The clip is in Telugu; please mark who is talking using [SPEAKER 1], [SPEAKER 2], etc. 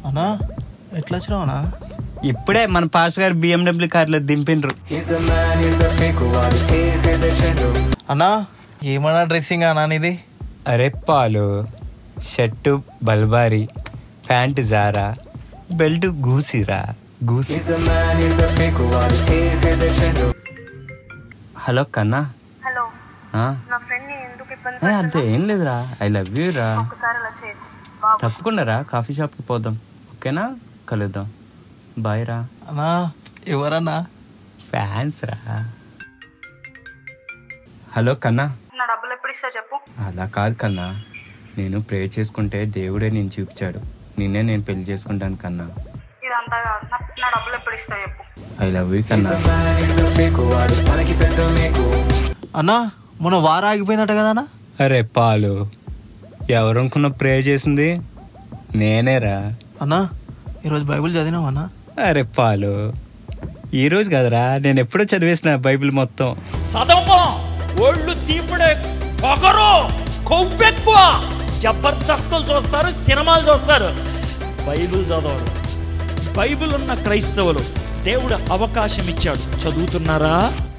[SPEAKER 1] అన్నా ఎట్లా వచ్చినావు అన్నా
[SPEAKER 2] ఇప్పుడే మన పాస్ గారు బిఎండబ్ల్యూ కార్లో దింపిండ్రు
[SPEAKER 1] అన్నా ఏమన్నా డ్రెస్సింగ్ అన్నా ఇది
[SPEAKER 2] అరే పాలు షర్టు బల్బారి ప్యాంట్ జారా బెల్ట్ గూసిరా గూసి హలో కన్నా
[SPEAKER 3] హలో
[SPEAKER 2] ఆ?
[SPEAKER 3] నా ఫ్రెండ్ ని ఎందుకు ఇబ్బంది
[SPEAKER 2] ఏ, అంతే ఏం లేదురా ఐ లవ్ యూ రా
[SPEAKER 3] ఒకసారి అలా చేయదు బాబు
[SPEAKER 2] తప్పకుండా రా కాఫీ షాప్కి పోదాం ఓకేనా కలుద్దాం బాయ్ రా
[SPEAKER 1] అన్నా ఎవరన్నా
[SPEAKER 2] ఫ్యాన్స్ రా హలో కన్నా
[SPEAKER 3] నా డబ్బులు ఎప్పుడు ఇస్తా చెప్పు
[SPEAKER 2] అలా కాదు కన్నా నేను ప్రే చేసుకుంటే దేవుడే నేను చూపించాడు నిన్నే నేను పెళ్లి చేసుకుంటాను కన్నా
[SPEAKER 3] ఇదంతా కాదు నా నా డబ్బులు ఎప్పుడు ఇస్తా చెప్పు
[SPEAKER 2] ఐ లవ్ యూ కన్నా
[SPEAKER 1] అన్నా మొన్న వార ఆగిపోయిందట కదా అన్నా
[SPEAKER 2] అరే పాలు ఎవరనుకున్న ప్రే చేసింది నేనేరా
[SPEAKER 1] అన్నా ఈరోజు బైబిల్ చదివినావా అన్నా
[SPEAKER 2] అరే పాలు ఈ రోజు కదరా నేను ఎప్పుడో చదివేసిన బైబిల్ మొత్తం
[SPEAKER 4] చదవమో ఒళ్ళు తీపుడే పొగరు కొవ్వెక్కువ జబర్దస్తులు చూస్తారు సినిమాలు చూస్తారు బైబిల్ చదవరు బైబిల్ ఉన్న క్రైస్తవులు దేవుడు అవకాశం ఇచ్చాడు చదువుతున్నారా